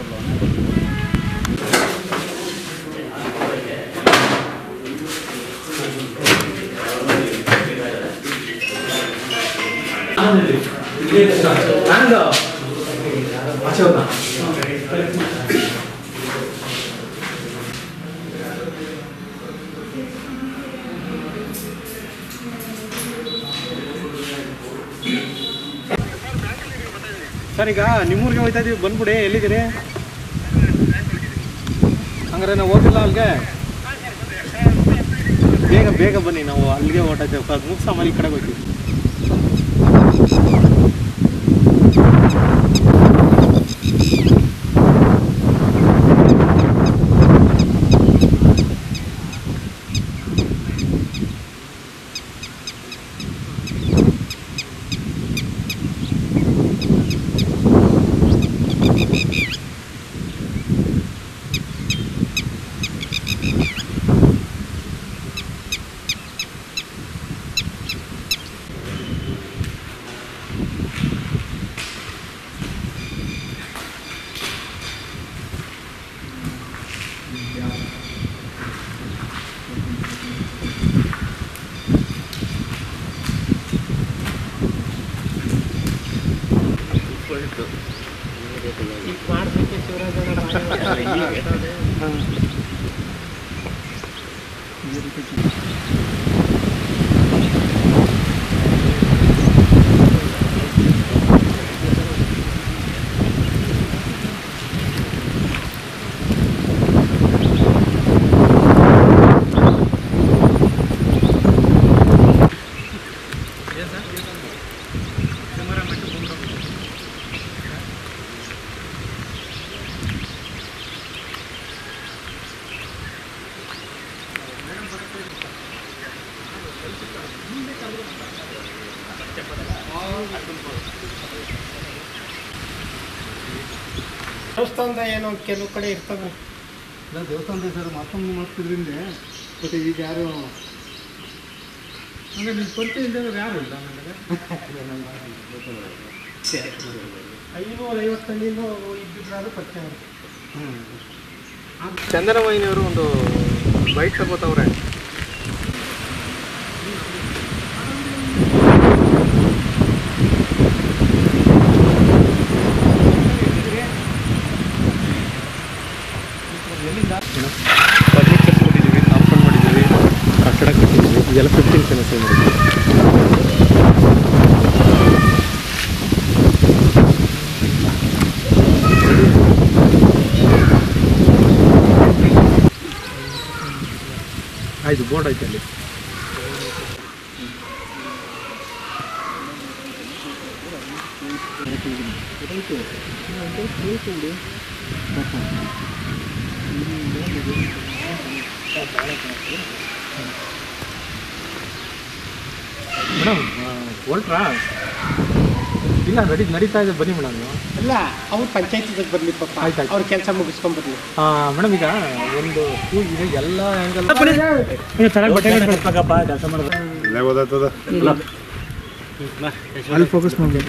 Sir ಈಗ ನಿಮ್ಮೂರಿಗೆ ಹೋಗ್ತಾ ಇದೀವಿ ಬಂದ್ಬಿಡಿ ಎಲ್ಲಿದ್ದೀರಿ ಹಂಗಾರೆ ನಾವು ಹೋಗಿಲ್ಲ ಅಲ್ಲಿಗೆ ಬೇಗ ಬೇಗ ಬನ್ನಿ ನಾವು ಅಲ್ಲಿಗೆ ಹೊರಟಿದ್ದೇವೆ ಮುಗಿಸ ಆಮೇಲೆ ಈ ಕಡೆಗೆ ಹೋಗ್ತೀವಿ ದೇವಸ್ಥಾನದ ಏನೋ ಕೆಲವು ಕಡೆ ಇರ್ತವೆ ಇಲ್ಲ ದೇವಸ್ಥಾನದ ಸರ್ ಮತ್ತೊಂದು ಮಾಡ್ತಿದ್ರಿಂದ ಬಟ್ ಈಗ ಯಾರು ಹಂಗೆ ನೀವು ಪರಿಚಯ ಇಲ್ಲದೆ ಯಾರು ಇಲ್ಲ ನನಗೆ ಐನೂರ ಐವತ್ತಲ್ಲಿಂದ ಇದ್ದಿದ್ದಾದ್ರೂ ಪರಿಚಯ ಆಗುತ್ತೆ. ಚಂದನವಾಹಿನಿಯವರು ಒಂದು ಬೈಕ್ ತಗೋತವ್ರೆ ಫರ್ನಿಚರ್ ಕೊಟ್ಟಿದ್ದೀವಿ ಕಾಂಪೌಂಡ್ ಮಾಡಿದ್ದೀವಿ ಕಟ್ಟಡ ಕಟ್ಟಿದ್ದೀವಿ ಇದೆಲ್ಲ ಫಿಫ್ಟೀನ್ ಕೆಲಸ ಮಾಡಿದ್ದೀವಿ ಆಯ್ತು ಬೋರ್ಡ್ ಐತೆ ಅಲ್ಲಿ ಮೇಡಮ್ ಹೊರಟ್ರಾ ಇಲ್ಲ ನಡಿ ನಡೀತಾ ಇದೆ ಬನ್ನಿ ಮೇಡಮ್ ನೀವು ಇಲ್ಲ ಅವ್ರು ಪಂಚಾಯತಿಗೆ ಬರಲಿ ಪಾಪ ಆಯ್ತ್ ಆಯ್ತ್. ಅವ್ರ ಕೆಲಸ ಮುಗಿಸ್ಕೊಂಡ್ಬರ್ಲಿ ಮೇಡಮ್ ಈಗ ಒಂದು ಸ್ಕೂಲ್ ಇದೆ ಎಲ್ಲ ಆ್ಯಂಗಲ್ ಇಲ್ಲೇ ಓದಾಗ್ತದ ಅಲ್ಲಿ ಫೋಕಸ್ ಮಾಡಬೇಕು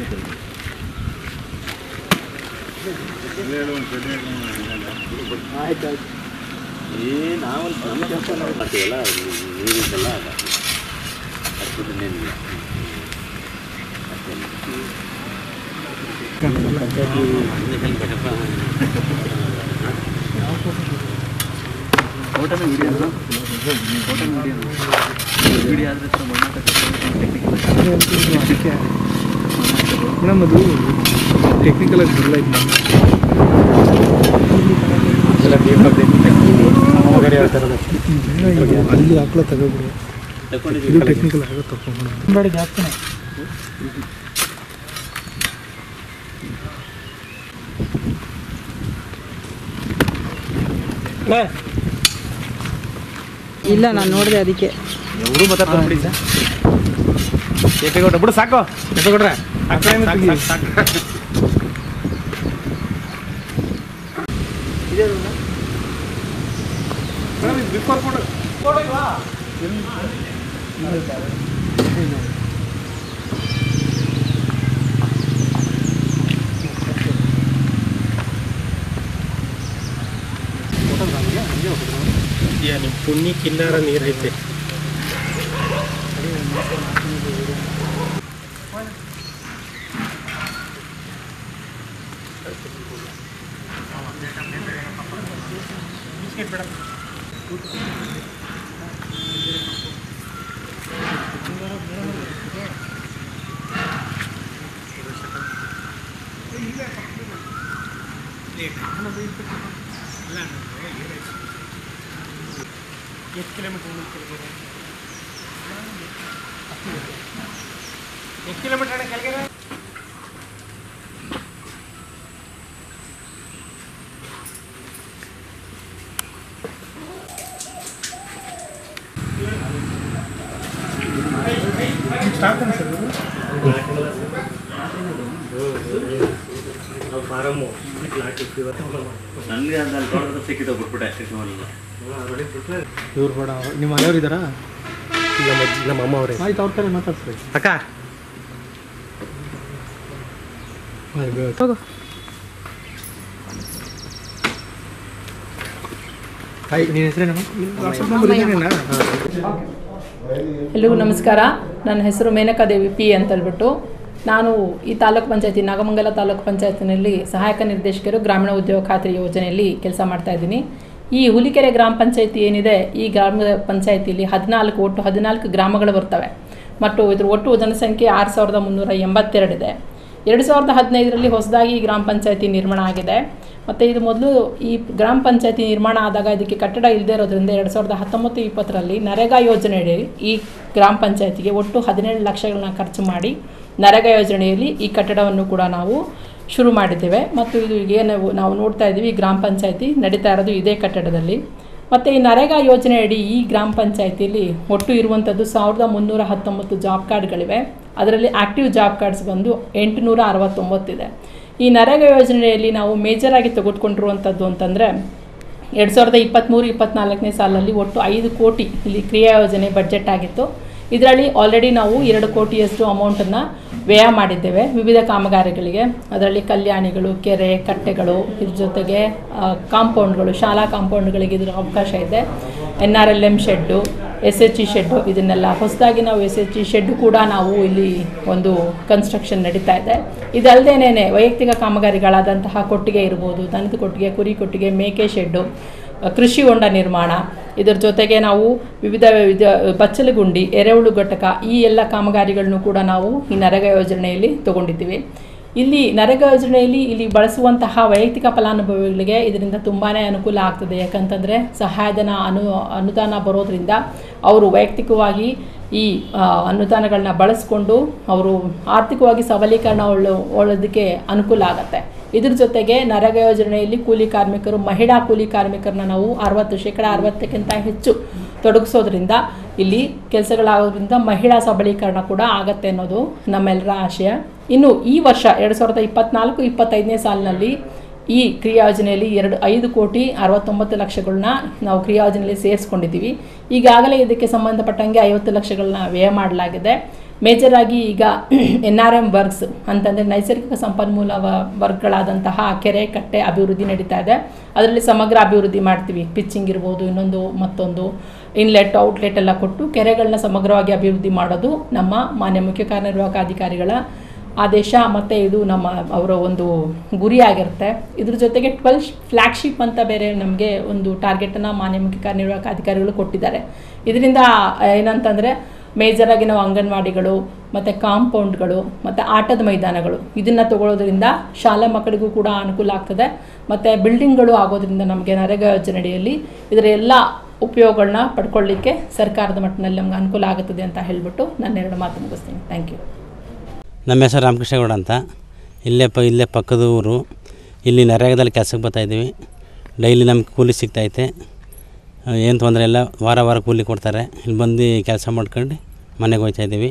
ಮೇಡಮ್ ಅದು ಟೆಕ್ನಿಕಲ್ ಆಗಿ ಬರಲ್ಲ ಇಲ್ಲ ಎಲ್ಲ ಬೇರೆ ಹೇಳ್ತಾರೆ ಅಲ್ಲಿ ಹಾಕ್ಲ ತಗೋಬಿಡು ಇದು ಟೆಕ್ನಿಕಲ್ ಆಗುತ್ತೆ ಮೇಡಮ್ ಬೇಡ ಜಾಸ್ತಿನೇ ಇಲ್ಲ ನಾನು ನೋಡಿದೆ ಅದಕ್ಕೆ ಎವರು ಮಾತಾಡ್ತಾರೆ ಬಿಡಿ ಸರ್ ಕೆಂಪೇಗೌಡ ಬಿಡು ಸಾಕು ಕೆಂಪೇಗೌಡ್ರೆ ಆ ಕಡೆಯಿಂದ ತೆಗಿ. ಮೇಡಮ್, ಇದು ಬಿಫೋರ್ ಫೋಟೋ ಫೋಟೋ ಇಲ್ವಾ ಯಾ ನಿಮ್ಮ ಪುಣ್ಯ ಕಿನ್ನಾರ ನೀರೈತೆ ಎಷ್ಟು ಕಿಲೋಮೀಟರ್ ಎಷ್ಟು ಕಿಲೋಮೀಟರ್ ಅಣ್ಣ ಕೆಳಗೆ ನನಗೆ ಅಲ್ಲಿ ತೋಟದ ಸಿಕ್ಕಿದ್ದು ಬಿಟ್ಬಿಟ್ಟೆ ಶಿಶುವಲ್ಲ ಇವ್ರು ಬೇಡ ನಿಮ್ಮ ಮನೆಯವ್ರು ಇದ್ದಾರಾ ನಮ್ಮ ನಮ್ಮ ಅಮ್ಮ ಅವರೇ ಆಯ್ತು ಅವ್ರ ಕಡೆ ಮಾತಾಡ್ಸ್ರಿ ಅಕ್ಕ ಹೋಗು ಹಾಯ್ ನಿನ್ನ ಹೆಸರೇನಮ್ಮ ವಾಟ್ಸಪ್ ನಂಬರ್ ಇದೆಯಾ ಎಲ್ರಿಗೂ ನಮಸ್ಕಾರ ನನ್ನ ಹೆಸರು ಮೇನಕಾದೇವಿ ಪಿ ಅಂತ ಹೇಳ್ಬಿಟ್ಟು ನಾನು ಈ ತಾಲೂಕು ಪಂಚಾಯತಿ ನಾಗಮಂಗಲ ತಾಲೂಕು ಪಂಚಾಯತಿನಲ್ಲಿ ಸಹಾಯಕ ನಿರ್ದೇಶಕರು ಗ್ರಾಮೀಣ ಉದ್ಯೋಗ ಖಾತ್ರಿ ಯೋಜನೆಯಲ್ಲಿ ಕೆಲಸ ಮಾಡ್ತಾ ಇದ್ದೀನಿ ಈ ಹುಲಿಕೆರೆ ಗ್ರಾಮ ಪಂಚಾಯತಿ ಏನಿದೆ ಈ ಗ್ರಾಮ ಪಂಚಾಯತಿಯಲ್ಲಿ ಹದಿನಾಲ್ಕು ಒಟ್ಟು ಹದಿನಾಲ್ಕು ಗ್ರಾಮಗಳು ಬರ್ತವೆ ಮತ್ತು ಇದ್ರ ಒಟ್ಟು ಜನಸಂಖ್ಯೆ ಆರು ಸಾವಿರದ ಮುನ್ನೂರ ಎಂಬತ್ತೆರಡಿದೆ ಎರಡು ಸಾವಿರದ ಹದಿನೈದರಲ್ಲಿ ಹೊಸದಾಗಿ ಈ ಗ್ರಾಮ ಪಂಚಾಯತಿ ನಿರ್ಮಾಣ ಆಗಿದೆ ಮತ್ತು ಇದು ಮೊದಲು ಈ ಗ್ರಾಮ ಪಂಚಾಯತಿ ನಿರ್ಮಾಣ ಆದಾಗ ಇದಕ್ಕೆ ಕಟ್ಟಡ ಇಲ್ಲದೆ ಇರೋದ್ರಿಂದ ಎರಡು ಸಾವಿರದ ಹತ್ತೊಂಬತ್ತು ಇಪ್ಪತ್ತರಲ್ಲಿ ನರೇಗಾ ಯೋಜನೆಯಡಿ ಈ ಗ್ರಾಮ ಪಂಚಾಯತಿಗೆ ಒಟ್ಟು ಹದಿನೇಳು ಲಕ್ಷಗಳನ್ನ ಖರ್ಚು ಮಾಡಿ ನರೇಗಾ ಯೋಜನೆಯಲ್ಲಿ ಈ ಕಟ್ಟಡವನ್ನು ಕೂಡ ನಾವು ಶುರು ಮಾಡಿದ್ದೇವೆ ಮತ್ತು ಇದು ಏನು ನಾವು ನೋಡ್ತಾ ಇದ್ದೀವಿ ಈ ಗ್ರಾಮ ಪಂಚಾಯತಿ ನಡೀತಾ ಇರೋದು ಇದೇ ಕಟ್ಟಡದಲ್ಲಿ ಮತ್ತು ಈ ನರೇಗಾ ಯೋಜನೆಯಡಿ ಈ ಗ್ರಾಮ ಪಂಚಾಯತಿಯಲ್ಲಿ ಒಟ್ಟು ಇರುವಂಥದ್ದು ಸಾವಿರದ ಮುನ್ನೂರ ಹತ್ತೊಂಬತ್ತು ಜಾಬ್ ಕಾರ್ಡ್ಗಳಿವೆ ಅದರಲ್ಲಿ ಆ್ಯಕ್ಟಿವ್ ಜಾಬ್ ಕಾರ್ಡ್ಸ್ ಬಂದು ಎಂಟುನೂರ ಅರವತ್ತೊಂಬತ್ತಿದೆ ಈ ನರೇಗಾ ಯೋಜನೆಯಲ್ಲಿ ನಾವು ಮೇಜರಾಗಿ ತೆಗೆದುಕೊಂಡಿರುವಂಥದ್ದು ಅಂತಂದರೆ ಎರಡು ಸಾವಿರದ ಇಪ್ಪತ್ತ್ಮೂರು ಇಪ್ಪತ್ತ್ನಾಲ್ಕನೇ ಸಾಲಲ್ಲಿ ಒಟ್ಟು ಐದು ಕೋಟಿ ಇಲ್ಲಿ ಕ್ರಿಯಾ ಯೋಜನೆ ಬಡ್ಜೆಟ್ ಆಗಿತ್ತು ಇದರಲ್ಲಿ ಆಲ್ರೆಡಿ ನಾವು ಎರಡು ಕೋಟಿಯಷ್ಟು ಅಮೌಂಟನ್ನು ವ್ಯಯ ಮಾಡಿದ್ದೇವೆ ವಿವಿಧ ಕಾಮಗಾರಿಗಳಿಗೆ ಅದರಲ್ಲಿ ಕಲ್ಯಾಣಿಗಳು ಕೆರೆ ಕಟ್ಟೆಗಳು ಇದ್ರ ಜೊತೆಗೆ ಕಾಂಪೌಂಡ್ಗಳು ಶಾಲಾ ಕಾಂಪೌಂಡ್ಗಳಿಗೆ ಇದರ ಅವಕಾಶ ಇದೆ N R L M shed S H E shed ಇದನ್ನೆಲ್ಲ ಹೊಸದಾಗಿ ನಾವು ಎಸ್ ಎಚ್ ಇ ಶೆಡ್ಡು ಕೂಡ ನಾವು ಇಲ್ಲಿ ಒಂದು ಕನ್ಸ್ಟ್ರಕ್ಷನ್ ನಡೀತಾ ಇದೆ ಇದಲ್ಲದೇನೆ ವೈಯಕ್ತಿಕ ಕಾಮಗಾರಿಗಳಾದಂತಹ ಕೊಟ್ಟಿಗೆ ಇರ್ಬೋದು ದನದ ಕೊಟ್ಟಿಗೆ ಕುರಿ ಕೊಟ್ಟಿಗೆ ಮೇಕೆ ಶೆಡ್ಡು ಅ, ಕೃಷಿ ಹೊಂಡ ನಿರ್ಮಾಣ ಇದರ ಜೊತೆಗೆ ನಾವು ವಿವಿಧ ವಿಧ ಬಚ್ಚಲಗುಂಡಿ ಎರೆಹುಳು ಘಟಕ ಈ ಎಲ್ಲ ಕಾಮಗಾರಿಗಳನ್ನು ಕೂಡ ನಾವು ಈ ನರೇಗಾ ಯೋಜನೆಯಲ್ಲಿ ತಗೊಂಡಿದ್ದೀವಿ ಇಲ್ಲಿ ನರೇಗಾ ಯೋಜನೆಯಲ್ಲಿ ಇಲ್ಲಿ ಬಳಸುವಂತಹ ವೈಯಕ್ತಿಕ ಫಲಾನುಭವಿಗಳಿಗೆ ಇದರಿಂದ ತುಂಬಾ ಅನುಕೂಲ ಆಗ್ತದೆ ಯಾಕಂತಂದರೆ ಸಹಾಯಧನ ಅನು ಅನುದಾನ ಬರೋದ್ರಿಂದ ಅವರು ವೈಯಕ್ತಿಕವಾಗಿ ಈ ಆ, ಅನುದಾನಗಳನ್ನ ಬಳಸ್ಕೊಂಡು ಅವರು ಆರ್ಥಿಕವಾಗಿ ಸಬಲೀಕರಣ ಒಳ್ಳು ಒಳ್ಳೋದಕ್ಕೆ ಅನುಕೂಲ ಆಗುತ್ತೆ ಇದ್ರ ಜೊತೆಗೆ ನರೇಗಾ ಯೋಜನೆಯಲ್ಲಿ ಕೂಲಿ ಕಾರ್ಮಿಕರು ಮಹಿಳಾ ಕೂಲಿ ಕಾರ್ಮಿಕರನ್ನ ನಾವು ಅರವತ್ತು ಶೇಕಡ ಅರವತ್ತಕ್ಕಿಂತ ಹೆಚ್ಚು ತೊಡಗಿಸೋದ್ರಿಂದ ಇಲ್ಲಿ ಕೆಲಸಗಳಾಗೋದ್ರಿಂದ ಮಹಿಳಾ ಸಬಲೀಕರಣ ಕೂಡ ಆಗತ್ತೆ ಅನ್ನೋದು ನಮ್ಮೆಲ್ಲರ ಆಶಯ ಇನ್ನು ಈ ವರ್ಷ ಎರಡು ಸಾವಿರದ ಇಪ್ಪತ್ನಾಲ್ಕು ಇಪ್ಪತ್ತೈದನೇ ಸಾಲಿನಲ್ಲಿ ಈ ಕ್ರಿಯಾ ಯೋಜನೆಯಲ್ಲಿ ಎರಡು ಐದು ಕೋಟಿ ಅರವತ್ತೊಂಬತ್ತು ಲಕ್ಷಗಳನ್ನ ನಾವು ಕ್ರಿಯಾ ಯೋಜನೆಯಲ್ಲಿ ಸೇರಿಸ್ಕೊಂಡಿದ್ದೀವಿ ಈಗಾಗಲೇ ಇದಕ್ಕೆ ಸಂಬಂಧಪಟ್ಟಂಗೆ ಐವತ್ತು ಲಕ್ಷಗಳನ್ನ ವ್ಯಯ ಮಾಡಲಾಗಿದೆ ಮೇಜರ್ ಆಗಿ ಈಗ ಎನ್ ಆರ್ ಎಮ್ ವರ್ಕ್ಸ್ ಅಂತಂದರೆ ನೈಸರ್ಗಿಕ ಸಂಪನ್ಮೂಲ ವ- ವರ್ಕ್ಗಳಾದಂತಹ ಕೆರೆ ಕಟ್ಟೆ ಅಭಿವೃದ್ಧಿ ನಡೀತಾ ಇದೆ ಅದರಲ್ಲಿ ಸಮಗ್ರ ಅಭಿವೃದ್ಧಿ ಮಾಡ್ತೀವಿ ಪಿಚ್ಚಿಂಗ್ ಇರ್ಬೋದು ಇನ್ನೊಂದು ಮತ್ತೊಂದು ಇನ್ಲೆಟ್ ಔಟ್ಲೆಟ್ ಎಲ್ಲ ಕೊಟ್ಟು ಕೆರೆಗಳನ್ನ ಸಮಗ್ರವಾಗಿ ಅಭಿವೃದ್ಧಿ ಮಾಡೋದು ನಮ್ಮ ಮಾನ್ಯ ಮುಖ್ಯ ಕಾರ್ಯನಿರ್ವಾಹಕ ಅಧಿಕಾರಿಗಳ ಆದೇಶ ಮತ್ತು ಇದು ನಮ್ಮ ಅವರ ಒಂದು ಗುರಿಯಾಗಿರುತ್ತೆ ಇದ್ರ ಜೊತೆಗೆ ಟ್ವೆಲ್ ಫ್ಲ್ಯಾಗ್ಶಿಪ್ ಅಂತ ಬೇರೆ ನಮಗೆ ಒಂದು ಟಾರ್ಗೆಟನ್ನು ಮಾನ್ಯ ಮುಖ್ಯ ಕಾರ್ಯನಿರ್ವಾಹಕ ಅಧಿಕಾರಿಗಳು ಕೊಟ್ಟಿದ್ದಾರೆ ಇದರಿಂದ ಏನಂತಂದರೆ ಮೇಜರಾಗಿ ನಾವು ಅಂಗನವಾಡಿಗಳು ಮತ್ತು ಕಾಂಪೌಂಡ್ಗಳು ಮತ್ತು ಆಟದ ಮೈದಾನಗಳು ಇದನ್ನು ತಗೊಳ್ಳೋದ್ರಿಂದ ಶಾಲಾ ಮಕ್ಕಳಿಗೂ ಕೂಡ ಅನುಕೂಲ ಆಗ್ತದೆ ಮತ್ತು ಬಿಲ್ಡಿಂಗ್ಗಳು ಆಗೋದ್ರಿಂದ ನಮಗೆ ನರೇಗಾ ಯೋಜನೆಯಡಿಯಲ್ಲಿ ಇದರ ಎಲ್ಲ ಉಪಯೋಗಗಳನ್ನ ಪಡ್ಕೊಳ್ಳಿಕ್ಕೆ ಸರ್ಕಾರದ ಮಟ್ಟದಲ್ಲಿ ನಮ್ಗೆ ಅನುಕೂಲ ಆಗುತ್ತದೆ ಅಂತ ಹೇಳಿಬಿಟ್ಟು ನಾನು ಎರಡು ಮಾತು ಮುಗಿಸ್ತೀನಿ ಥ್ಯಾಂಕ್ ಯು ನಮ್ಮ ಹೆಸರು ರಾಮಕೃಷ್ಣಗೌಡ ಅಂತ ಇಲ್ಲೇ ಪ ಇಲ್ಲೇ ಪಕ್ಕದ ಊರು ಇಲ್ಲಿ ನರೇಗಾದಲ್ಲಿ ಕೆಲಸಕ್ಕೆ ಬರ್ತಾಯಿದ್ದೀವಿ ಡೈಲಿ ನಮ್ಗೆ ಕೂಲಿ ಸಿಗ್ತೈತೆ ಏನು ತೊಂದರೆ ಇಲ್ಲ ವಾರ ವಾರ ಕೂಲಿ ಕೊಡ್ತಾರೆ ಇಲ್ಲಿ ಬಂದು ಕೆಲಸ ಮಾಡ್ಕೊಂಡು ಮನೆಗೆ ಹೋಗ್ತಾಯಿದ್ದೀವಿ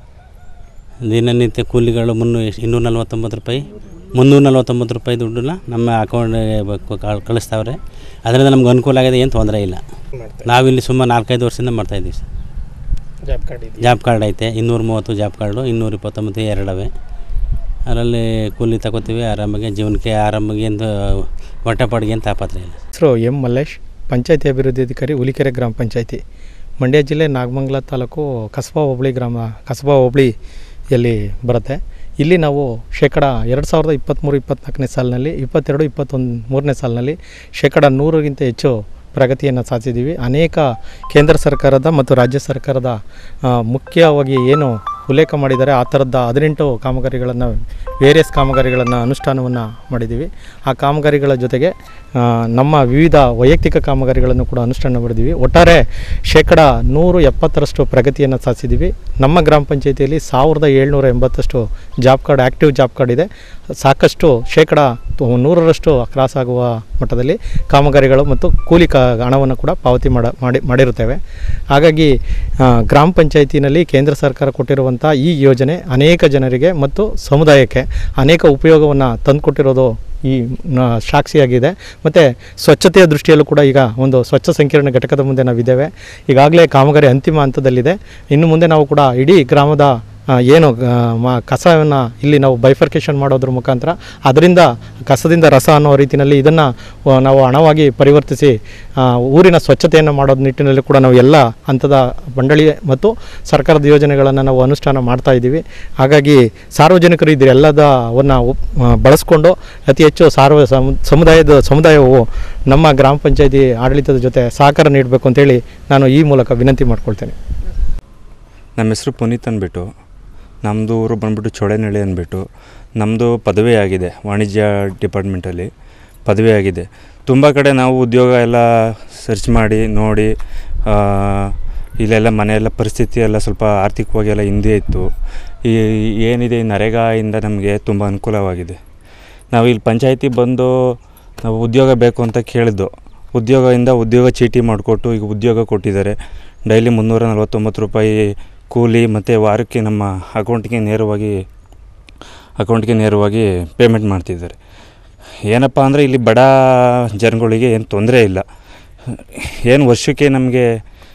ದಿನನಿತ್ಯ ಕೂಲಿಗಳು ಮುನ್ನೂರು ಇನ್ನೂರ ನಲ್ವತ್ತೊಂಬತ್ತು ರೂಪಾಯಿ ಮುನ್ನೂರ ನಲ್ವತ್ತೊಂಬತ್ತು ರೂಪಾಯಿ ದುಡ್ಡನ್ನ ನಮ್ಮ ಅಕೌಂಟ್ಗೆ ಕಳಿಸ್ತಾವ್ರೆ ಅದರಿಂದ ನಮ್ಗೆ ಅನುಕೂಲ ಆಗಿದೆ ಏನು ತೊಂದರೆ ಇಲ್ಲ ನಾವಿಲ್ಲಿ ಸುಮಾರು ನಾಲ್ಕೈದು ವರ್ಷದಿಂದ ಮಾಡ್ತಾಯಿದ್ದೀವಿ ಸರ್ ಜಾಬ್ ಕಾರ್ಡ್ ಇದೆ ಜಾಬ್ ಕಾರ್ಡ್ ಐತೆ ಇನ್ನೂರ ಮೂವತ್ತು ಜಾಬ್ ಕಾರ್ಡು ಇನ್ನೂರ ಇಪ್ಪತ್ತೊಂಬತ್ತು ಎರಡವೆ ಅದರಲ್ಲಿ ಕೂಲಿ ತಗೋತೀವಿ ಆರಾಮಾಗಿ ಜೀವನಕ್ಕೆ ಆರಾಮಾಗಿ ಎಂದು ಹೊಟ್ಟೆ ಪಾಡಿಗೆ ಏನು ತಾಪತ್ರ ಇಲ್ಲ ಹೆಸರು ಎಂ ಮಲ್ಲೇಶ್ ಪಂಚಾಯತಿ ಅಭಿವೃದ್ಧಿ ಅಧಿಕಾರಿ ಹುಲಿಕೆರೆ ಗ್ರಾಮ ಪಂಚಾಯತಿ ಮಂಡ್ಯ ಜಿಲ್ಲೆ ನಾಗಮಂಗಲ ತಾಲೂಕು ಕಸಬಾ ಹೋಬಳಿ ಗ್ರಾಮ ಕಸಬಾ ಹೋಬಳಿಯಲ್ಲಿ ಬರುತ್ತೆ ಇಲ್ಲಿ ನಾವು ಶೇಕಡ ಎರಡು ಸಾವಿರದ ಇಪ್ಪತ್ತ್ಮೂರು ಇಪ್ಪತ್ತ್ನಾಲ್ಕನೇ ಸಾಲಿನಲ್ಲಿ ಇಪ್ಪತ್ತೆರಡು ಇಪ್ಪತ್ತೊಂದು ಮೂರನೇ ಸಾಲಿನಲ್ಲಿ ಶೇಕಡ ನೂರಕ್ಕಿಂತ ಹೆಚ್ಚು ಪ್ರಗತಿಯನ್ನು ಸಾಧಿಸಿದ್ದೀವಿ ಅನೇಕ ಕೇಂದ್ರ ಸರ್ಕಾರದ ಮತ್ತು ರಾಜ್ಯ ಸರ್ಕಾರದ ಆ, ಮುಖ್ಯವಾಗಿ ಏನು ಉಲ್ಲೇಖ ಮಾಡಿದ್ದಾರೆ ಆ ಥರದ ಹದಿನೆಂಟು ಕಾಮಗಾರಿಗಳನ್ನು ವೇರಿಯಸ್ ಕಾಮಗಾರಿಗಳನ್ನು ಅನುಷ್ಠಾನವನ್ನು ಮಾಡಿದ್ದೀವಿ ಆ ಕಾಮಗಾರಿಗಳ ಜೊತೆಗೆ ಆ, ನಮ್ಮ ವಿವಿಧ ವೈಯಕ್ತಿಕ ಕಾಮಗಾರಿಗಳನ್ನು ಕೂಡ ಅನುಷ್ಠಾನ ಮಾಡಿದ್ದೀವಿ ಒಟ್ಟಾರೆ ಶೇಕಡ ನೂರು ಎಪ್ಪತ್ತರಷ್ಟು ಪ್ರಗತಿಯನ್ನು ಸಾಧಿಸಿದ್ದೀವಿ ನಮ್ಮ ಗ್ರಾಮ ಪಂಚಾಯಿತಿಯಲ್ಲಿ ಸಾವಿರದ ಏಳ್ನೂರ ಎಂಬತ್ತಷ್ಟು job card active job card ಇದೆ ಸಾಕಷ್ಟು ಶೇಕಡ ತು- ನೂರರಷ್ಟು ಕ್ರಾಸ್ ಆಗುವ ಮಟ್ಟದಲ್ಲಿ ಕಾಮಗಾರಿಗಳು ಮತ್ತು ಕೂಲಿ ಕಾ ಹಣವನ್ನು ಕೂಡ ಪಾವತಿ ಮಾಡ ಮಾಡಿ ಮಾಡಿರುತ್ತೇವೆ ಹಾಗಾಗಿ ಆ, ಗ್ರಾಮ ಪಂಚಾಯತಿನಲ್ಲಿ ಕೇಂದ್ರ ಸರ್ಕಾರ ಕೊಟ್ಟಿರುವಂಥ ಈ ಯೋಜನೆ ಅನೇಕ ಜನರಿಗೆ ಮತ್ತು ಸಮುದಾಯಕ್ಕೆ ಅನೇಕ ಉಪಯೋಗವನ್ನು ತಂದುಕೊಟ್ಟಿರೋದು ಈ ನ- ಸಾಕ್ಷಿಯಾಗಿದೆ ಮತ್ತು ಸ್ವಚ್ಛತೆಯ ದೃಷ್ಟಿಯಲ್ಲೂ ಕೂಡ ಈಗ ಒಂದು ಸ್ವಚ್ಛ ಸಂಕೀರ್ಣ ಘಟಕದ ಮುಂದೆ ನಾವಿದ್ದೇವೆ ಈಗಾಗಲೇ ಕಾಮಗಾರಿ ಅಂತಿಮ ಹಂತದಲ್ಲಿದೆ ಇನ್ನು ಮುಂದೆ ನಾವು ಕೂಡ ಇಡೀ ಗ್ರಾಮದ ಆ, ಏನು ಆ, ಮ ಕಸವನ್ನು ಇಲ್ಲಿ ನಾವು ಬೈಫರ್ಕೇಷನ್ ಮಾಡೋದ್ರ ಮುಖಾಂತರ ಅದರಿಂದ ಕಸದಿಂದ ರಸ ಅನ್ನೋ ರೀತಿಯಲ್ಲಿ ಇದನ್ನು ನಾವು ಹಣವಾಗಿ ಪರಿವರ್ತಿಸಿ ಆ, ಊರಿನ ಸ್ವಚ್ಛತೆಯನ್ನು ಮಾಡೋದ್ ನಿಟ್ಟಿನಲ್ಲಿ ಕೂಡ ನಾವು ಎಲ್ಲ ಹಂತದ ಮಂಡಳಿ ಮತ್ತು ಸರ್ಕಾರದ ಯೋಜನೆಗಳನ್ನು ನಾವು ಅನುಷ್ಠಾನ ಮಾಡ್ತಾ ಇದ್ದೀವಿ ಹಾಗಾಗಿ ಸಾರ್ವಜನಿಕರು ಇದ್ರ ಎಲ್ಲದವನ್ನು ಬಳಸ್ಕೊಂಡು ಅತಿ ಹೆಚ್ಚು ಸಾರ್ವ ಸಮ- ಸಮುದಾಯದ ಸಮುದಾಯವು ನಮ್ಮ ಗ್ರಾಮ ಪಂಚಾಯತಿ ಆಡಳಿತದ ಜೊತೆ ಸಹಕಾರ ನೀಡಬೇಕು ಅಂತೇಳಿ ನಾನು ಈ ಮೂಲಕ ವಿನಂತಿ ಮಾಡ್ಕೊಳ್ತೇನೆ ನಮ್ಮ ಹೆಸರು ಪುನೀತ್ ಅಂದ್ಬಿಟ್ಟು ನಮ್ಮದು ಊರು ಬಂದ್ಬಿಟ್ಟು ಚೊಳೆನಳ್ಳಿ ಅಂದ್ಬಿಟ್ಟು ನಮ್ಮದು ಪದವಿ ಆಗಿದೆ ವಾಣಿಜ್ಯ ಡಿಪಾರ್ಟ್ಮೆಂಟಲ್ಲಿ ಪದವಿ ಆಗಿದೆ ತುಂಬ ಕಡೆ ನಾವು ಉದ್ಯೋಗ ಎಲ್ಲ ಸರ್ಚ್ ಮಾಡಿ ನೋಡಿ ಆ, ಇಲ್ಲೆಲ್ಲ ಮನೆಯೆಲ್ಲ ಪರಿಸ್ಥಿತಿ ಎಲ್ಲ ಸ್ವಲ್ಪ ಆರ್ಥಿಕವಾಗಿ ಎಲ್ಲ ಹಿಂದೆ ಇತ್ತು ಈ ಏನಿದೆ ಈ ನರೇಗಾಯಿಂದ ನಮಗೆ ತುಂಬ ಅನುಕೂಲವಾಗಿದೆ ನಾವು ಇಲ್ಲಿ ಪಂಚಾಯತಿ ಬಂದು ನಾವು ಉದ್ಯೋಗ ಬೇಕು ಅಂತ ಕೇಳಿದ್ದು ಉದ್ಯೋಗದಿಂದ ಉದ್ಯೋಗ ಚೀಟಿ ಮಾಡಿಕೊಟ್ಟು ಈಗ ಉದ್ಯೋಗ ಕೊಟ್ಟಿದ್ದಾರೆ ಡೈಲಿ ಮುನ್ನೂರ ನಲ್ವತ್ತೊಂಬತ್ತು ರೂಪಾಯಿ ಕೂಲಿ ಮತ್ತು ವಾರಕ್ಕೆ ನಮ್ಮ ಅಕೌಂಟ್ಗೆ ನೇರವಾಗಿ ಅಕೌಂಟ್ಗೆ ನೇರವಾಗಿ ಪೇಮೆಂಟ್ ಮಾಡ್ತಿದ್ದಾರೆ ಏನಪ್ಪ ಅಂದರೆ ಇಲ್ಲಿ ಬಡ ಜನಗಳಿಗೆ ಏನು ತೊಂದರೆ ಇಲ್ಲ ಏನು ವರ್ಷಕ್ಕೆ ನಮಗೆ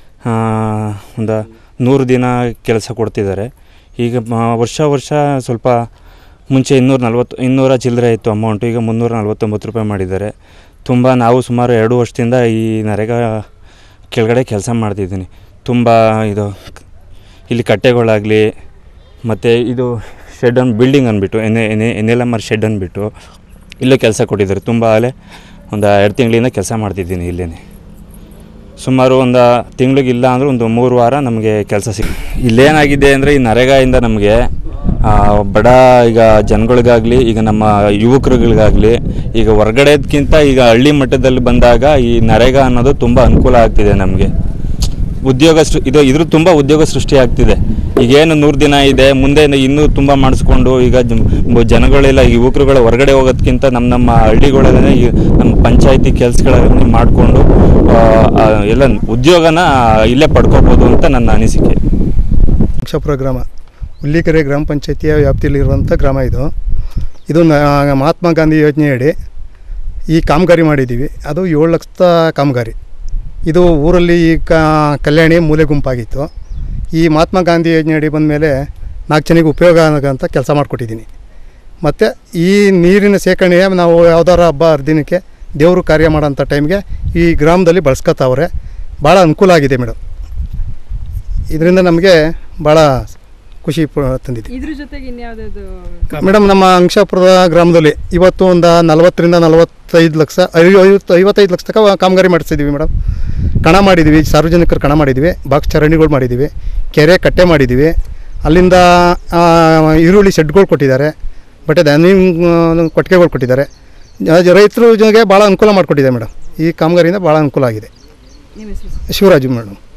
ಒಂದು ನೂರು ದಿನ ಕೆಲಸ ಕೊಡ್ತಿದ್ದಾರೆ ಈಗ ಮ- ವರ್ಷ ವರ್ಷ ಸ್ವಲ್ಪ ಮುಂಚೆ ಇನ್ನೂರ ನಲ್ವತ್ತು ಇನ್ನೂರ ಚಿಲ್ಲರೆ ಇತ್ತು ಅಮೌಂಟು ಈಗ ಮುನ್ನೂರ ನಲ್ವತ್ತೊಂಬತ್ತು ರೂಪಾಯಿ ಮಾಡಿದ್ದಾರೆ ತುಂಬ ನಾವು ಸುಮಾರು ಎರಡು ವರ್ಷದಿಂದ ಈ ನರೇಗಾ ಕೆಳಗಡೆ ಕೆಲಸ ಮಾಡ್ತಿದ್ದೀನಿ ತುಂಬ ಇದು ಇಲ್ಲಿ ಕಟ್ಟೆಗಳಾಗಲಿ ಮತ್ತು ಇದು ಶೆಡ್ ಅನ್ ಬಿಲ್ಡಿಂಗ್ ಅಂದ್ಬಿಟ್ಟು N N N L M R shed ಅಂದ್ಬಿಟ್ಟು ಇಲ್ಲೇ ಕೆಲಸ ಕೊಟ್ಟಿದ್ದಾರೆ ತುಂಬ ಅಲ್ಲೇ ಒಂದು ಎರಡು ತಿಂಗಳಿಂದ ಕೆಲಸ ಮಾಡ್ತಿದ್ದೀನಿ ಇಲ್ಲೇ ಸುಮಾರು ಒಂದು ತಿಂಗಳಿಗಿಲ್ಲ ಅಂದ್ರೆ ಒಂದು ಮೂರು ವಾರ ನಮಗೆ ಕೆಲಸ ಸಿಗ್ ಇಲ್ಲೇನಾಗಿದೆ ಅಂದರೆ ಈ ನರೇಗಾಯಿಂದ ನಮಗೆ ಆ, ಬಡ ಈಗ ಜನಗಳಿಗಾಗಲಿ ಈಗ ನಮ್ಮ ಯುವಕರುಗಳಿಗಾಗಲಿ ಈಗ ಹೊರ್ಗಡೆದ್ಕಿಂತ ಈಗ ಹಳ್ಳಿ ಮಟ್ಟದಲ್ಲಿ ಬಂದಾಗ ಈ ನರೇಗಾ ಅನ್ನೋದು ತುಂಬ ಅನುಕೂಲ ಆಗ್ತಿದೆ ನಮಗೆ ಉದ್ಯೋಗ ಸೃ ಇದು ಇದ್ರ ತುಂಬ ಉದ್ಯೋಗ ಸೃಷ್ಟಿ ಆಗ್ತಿದೆ ಈಗೇನು ನೂರು ದಿನ ಇದೆ ಮುಂದೆ ಇನ್ನೂ ತುಂಬ ಮಾಡಿಸ್ಕೊಂಡು ಈಗ ಜ- ಬ- ಜನಗಳೆಲ್ಲ ಯುವಕರುಗಳ ಹೊರಗಡೆ ಹೋಗೋದಕ್ಕಿಂತ ನಮ್ಮ ನಮ್ಮ ಹಳ್ಳಿಗಳಲ್ಲೇ ಈ ನಮ್ಮ ಪಂಚಾಯತಿ ಕೆಲಸಗಳನ್ನ ಮಾಡಿಕೊಂಡು ಎಲ್ಲ ಉದ್ಯೋಗನ ಇಲ್ಲೇ ಪಡ್ಕೋಬೋದು ಅಂತ ನನ್ನ ಅನಿಸಿಕೆ ಅಕ್ಷಪುರ ಗ್ರಾಮ ಹುಲ್ಲಿಕೆರೆ ಗ್ರಾಮ ಪಂಚಾಯತಿಯ ವ್ಯಾಪ್ತಿಯಲ್ಲಿರುವಂಥ ಗ್ರಾಮ ಇದು ಇದು ನ- ಮಹಾತ್ಮ ಗಾಂಧಿ ಯೋಜನೆಯಡಿ ಈ ಕಾಮಗಾರಿ ಮಾಡಿದ್ದೀವಿ ಅದು ಏಳು ಲಕ್ಷದ ಕಾಮಗಾರಿ ಇದು ಊರಲ್ಲಿ ಈ ಕ ಕಲ್ಯಾಣಿ ಮೂಲೆ ಗುಂಪಾಗಿತ್ತು ಈ ಮಹಾತ್ಮ ಗಾಂಧಿ ಯೋಜನೆಯಡಿ ಬಂದ ಮೇಲೆ ನಾಲ್ಕು ಜನಕ್ಕೆ ಉಪಯೋಗ ಆಗೋಂಥ ಕೆಲಸ ಮಾಡಿಕೊಟ್ಟಿದ್ದೀನಿ ಮತ್ತು ಈ ನೀರಿನ ಶೇಖರಣೆಯ ನಾವು ಯಾವ್ದಾರ ಹಬ್ಬ ಹರಿದಿನಕ್ಕೆ ದೇವರು ಕಾರ್ಯ ಮಾಡೋಂಥ ಟೈಮ್ಗೆ ಈ ಗ್ರಾಮದಲ್ಲಿ ಬಳಸ್ಕೊತಾವ್ರೆ ಭಾಳ ಅನುಕೂಲ ಆಗಿದೆ ಮೇಡಮ್ ಇದರಿಂದ ನಮಗೆ ಭಾಳ ಖುಷಿ ಪ- ತಂದಿದೆ ಇದ್ರ ಜೊತೆಗೆ ಇನ್ಯಾವ್ದು ಮೇಡಮ್ ನಮ್ಮ ಅಂಶಾಪುರದ ಗ್ರಾಮದಲ್ಲಿ ಇವತ್ತು ಒಂದು ನಲವತ್ತರಿಂದ ನಲವತ್ತೈದು ಲಕ್ಷ ಐವತ್ತು ಐವತ್ತೈದು ಲಕ್ಷ ತನಕ ಕಾಮಗಾರಿ ಮಾಡಿಸಿದ್ದೀವಿ ಮೇಡಮ್ ಕಣ ಮಾಡಿದ್ದೀವಿ ಸಾರ್ವಜನಿಕರು ಕಣ ಮಾಡಿದ್ದೀವಿ ಬಾಕ್ಸ್ ಚರಂಡಿಗಳು ಮಾಡಿದ್ದೀವಿ ಕೆರೆ ಕಟ್ಟೆ ಮಾಡಿದ್ದೀವಿ ಅಲ್ಲಿಂದ ಆ, ಈರುಳ್ಳಿ ಶೆಡ್ಗಳು ಕೊಟ್ಟಿದ್ದಾರೆ ಬಟ್ ಧಾನ್ಯ ಕೊಟ್ಟಿಗೆಗಳು ಕೊಟ್ಟಿದ್ದಾರೆ ಜ- ರೈತರು ಜೊತೆಗೆ ಭಾಳ ಅನುಕೂಲ ಮಾಡಿಕೊಟ್ಟಿದೆ ಮೇಡಮ್ ಈ ಕಾಮಗಾರಿಯಿಂದ ಭಾಳ ಅನುಕೂಲ ಆಗಿದೆ ನಿಮ್ಮ ಹೆಸರು ಶಿವರಾಜು ಮೇಡಮ್